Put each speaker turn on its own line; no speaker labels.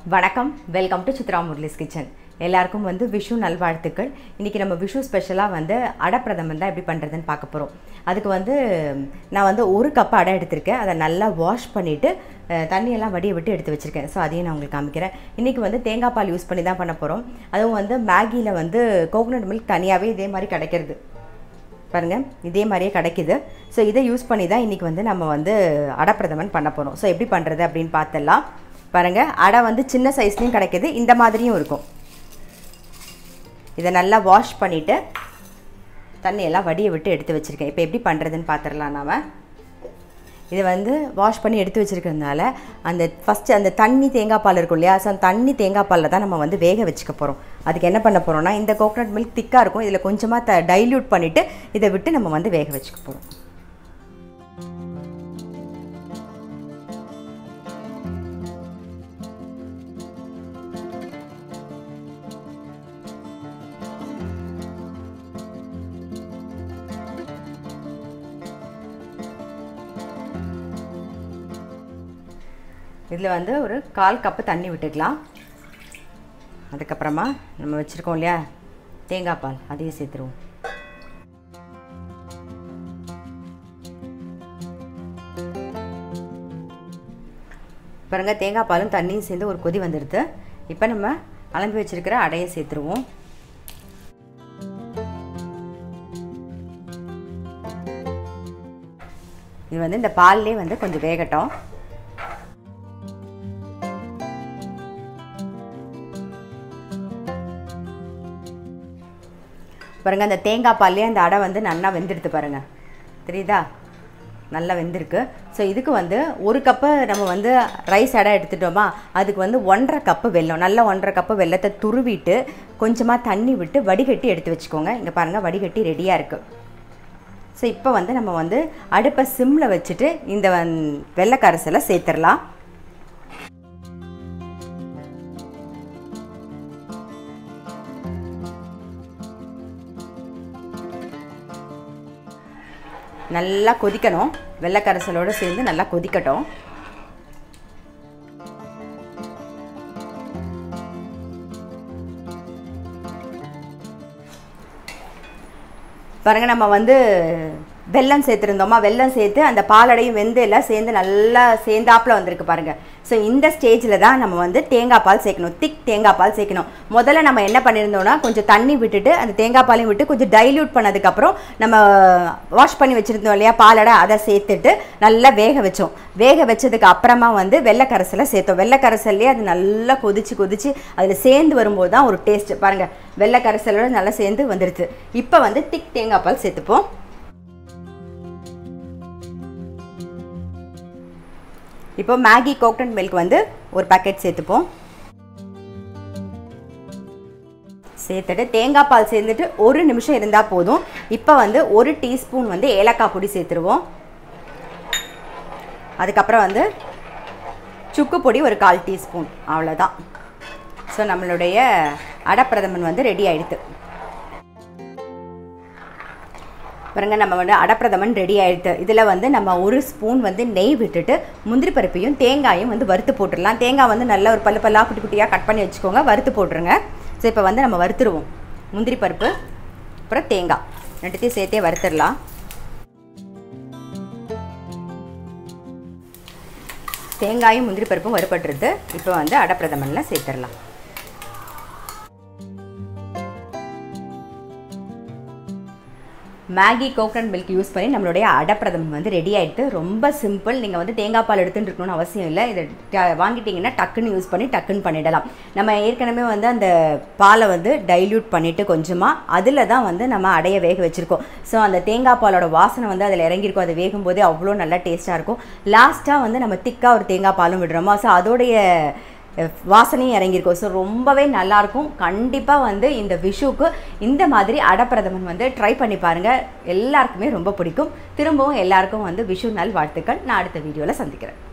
வணக்கம் welcome to Chitra Murali's kitchen எல்லாருக்கும் வந்து விஷு நல்வாழ்த்துக்கள் இன்றைக்கி நம்ம விஷு ஸ்பெஷலாக வந்து அடப்பிரதமன் தான் எப்படி பண்ணுறதுன்னு பார்க்க போகிறோம் அதுக்கு வந்து நான் வந்து ஒரு கப் அடை எடுத்திருக்கேன் அதை நல்லா வாஷ் பண்ணிவிட்டு தண்ணியெல்லாம் வடிய விட்டு எடுத்து வச்சுருக்கேன் ஸோ அதையும் நான் உங்களுக்கு காமிக்கிறேன் இன்றைக்கி வந்து தேங்காய் பால் யூஸ் பண்ணி தான் பண்ண போகிறோம் அதுவும் வந்து மேகியில் வந்து கோகோனட் மில்க் தனியாகவே இதே மாதிரி கிடைக்கிறது பாருங்கள் இதே மாதிரியே கிடைக்குது ஸோ இதை யூஸ் பண்ணி தான் இன்றைக்கி வந்து நம்ம வந்து அடப்பிரதமன் பண்ண போகிறோம் ஸோ எப்படி பண்ணுறது அப்படின்னு பார்த்துடலாம் பாருங்கள் அடை வந்து சின்ன சைஸ்லேயும் கிடைக்கிது இந்த மாதிரியும் இருக்கும் இதை நல்லா வாஷ் பண்ணிவிட்டு தண்ணியெல்லாம் வடிய விட்டு எடுத்து வச்சுருக்கேன் இப்போ எப்படி பண்ணுறதுன்னு பார்த்துடலாம் நாம் இதை வந்து வாஷ் பண்ணி எடுத்து வச்சுருக்கிறதுனால அந்த ஃபஸ்ட்டு அந்த தண்ணி தேங்காய் பால் இருக்கும் இல்லையா ஸோ அந்த தண்ணி தேங்காய் பாலில் தான் நம்ம வந்து வேக வச்சுக்க போகிறோம் அதுக்கு என்ன பண்ண போகிறோம்னா இந்த கோகனட் மில்க் திக்காக இருக்கும் இதில் கொஞ்சமாக த டைல்யூட் பண்ணிவிட்டு இதை விட்டு நம்ம வந்து வேக வச்சுக்க போகிறோம் இதில் வந்து ஒரு கால் கப்பு தண்ணி விட்டுக்கலாம் அதுக்கப்புறமா நம்ம வச்சுருக்கோம் இல்லையா தேங்காய் பால் அதையும் சேர்த்துருவோம் பாருங்க தேங்காய் பாலும் தண்ணியும் சேர்ந்து ஒரு கொதி வந்துடுது இப்போ நம்ம அலம்பி வச்சுருக்கிற அடையை சேர்த்துருவோம் இது வந்து இந்த பால்லே வந்து கொஞ்சம் வேகட்டும் பாருங்கள் அந்த தேங்காய் பால்லே அந்த அடை வந்து நல்லா வெந்துடுது பாருங்கள் தெரியுதா நல்லா வெந்திருக்கு ஸோ இதுக்கு வந்து ஒரு கப்பு நம்ம வந்து ரைஸ் அடை எடுத்துட்டோமா அதுக்கு வந்து ஒன்றரை கப்பு வெல்லம் நல்ல ஒன்றரை கப்பு வெள்ளத்தை துருவிட்டு கொஞ்சமாக தண்ணி விட்டு வடிகட்டி எடுத்து வச்சுக்கோங்க இங்கே பாருங்கள் வடிகட்டி ரெடியாக இருக்குது ஸோ இப்போ வந்து நம்ம வந்து அடுப்பை சிம்மில் வச்சுட்டு இந்த வெள்ளைக்கரசலை சேர்த்துடலாம் நல்லா கொதிக்கணும் வெள்ளைக்கரசலோடு சேர்ந்து நல்லா கொதிக்கட்டும் பாருங்கள் நம்ம வந்து வெல்லம் சேர்த்துருந்தோமா வெல்லம் சேர்த்து அந்த பாலடையும் வெந்து எல்லாம் சேர்ந்து நல்லா சேர்ந்தாப்பில் வந்திருக்கு பாருங்கள் ஸோ இந்த ஸ்டேஜில் தான் நம்ம வந்து தேங்காய் பால் சேர்க்கணும் திக் தேங்காய் பால் சேர்க்கணும் முதல்ல நம்ம என்ன பண்ணியிருந்தோம்னா கொஞ்சம் தண்ணி விட்டுட்டு அந்த தேங்காய் பாலையும் விட்டு கொஞ்சம் டைல்யூட் பண்ணதுக்கப்புறம் நம்ம வாஷ் பண்ணி வச்சுருந்தோம் இல்லையா பாலடை அதை சேர்த்துட்டு நல்லா வேக வச்சோம் வேக வச்சதுக்கு அப்புறமா வந்து வெள்ளைக்கரசலை சேர்த்தோம் வெள்ளைக்கரசல்லே அது நல்லா கொதிச்சு கொதிச்சு அதில் சேர்ந்து வரும்போது தான் ஒரு டேஸ்ட்டு பாருங்கள் வெள்ளைக்கரசலோட நல்லா சேர்ந்து வந்துடுது இப்போ வந்து திக் தேங்காய் பால் சேர்த்துப்போம் இப்போ மேகி கோகனட் மில்க் வந்து ஒரு பேக்கெட் சேர்த்துப்போம் சேர்த்துட்டு தேங்காய் பால் சேர்ந்துட்டு ஒரு நிமிஷம் இருந்தால் போதும் இப்போ வந்து ஒரு டீஸ்பூன் வந்து ஏலக்காய் பொடி சேர்த்துருவோம் அதுக்கப்புறம் வந்து சுக்கு பொடி ஒரு கால் டீஸ்பூன் அவ்வளோதான் ஸோ நம்மளுடைய அடப்பிரதமன் வந்து ரெடி ஆகிடுது பாருங்க நம்ம வந்து அடப்பிரதமன் ரெடி ஆகிடுது இதில் வந்து நம்ம ஒரு ஸ்பூன் வந்து நெய் விட்டுட்டு முந்திரி பருப்பையும் தேங்காயும் வந்து வறுத்து போட்டுடலாம் தேங்காய் வந்து நல்ல ஒரு பல்லு பல்லாக குட்டி குட்டியாக கட் பண்ணி வச்சுக்கோங்க வறுத்து போட்டுருங்க ஸோ இப்போ வந்து நம்ம வறுத்துருவோம் முந்திரி பருப்பு அப்புறம் தேங்காய் ரெண்டுத்தையும் சேர்த்தே வறுத்துடலாம் தேங்காயும் முந்திரி பருப்பும் வறுபட்டுருது இப்போ வந்து அடப்பிரதமனில் சேர்த்துடலாம் மேகி கோகனட் மில்க் யூஸ் பண்ணி நம்மளுடைய அடப்பிரதமன் வந்து ரெடி ஆகிடுது ரொம்ப சிம்பிள் நீங்கள் வந்து தேங்காய் பால் எடுத்துகிட்டு இருக்கணும்னு அவசியம் இல்லை இதை வாங்கிட்டீங்கன்னா டக்குன்னு யூஸ் பண்ணி டக்குன்னு பண்ணிடலாம் நம்ம ஏற்கனவே வந்து அந்த பாலை வந்து டைல்யூட் பண்ணிவிட்டு கொஞ்சமாக அதில் தான் வந்து நம்ம அடைய வேக வச்சுருக்கோம் ஸோ அந்த தேங்காய் பாலோட வாசனை வந்து அதில் இறங்கியிருக்கும் அது வேகும் போதே அவ்வளோ நல்லா டேஸ்ட்டாக இருக்கும் லாஸ்ட்டாக வந்து நம்ம திக்காக ஒரு தேங்காய் பாலும் விடுறோமா ஸோ அதோடைய வாசனையும் இறங்கியிருக்கும் ஸோ ரொம்பவே நல்லாயிருக்கும் கண்டிப்பாக வந்து இந்த விஷுக்கு இந்த மாதிரி அடப்பிரதமன் வந்து ட்ரை பண்ணி பாருங்கள் எல்லாருக்குமே ரொம்ப பிடிக்கும் திரும்பவும் எல்லாருக்கும் வந்து விஷு நாள் வாழ்த்துக்கள் நான் அடுத்த வீடியோவில் சந்திக்கிறேன்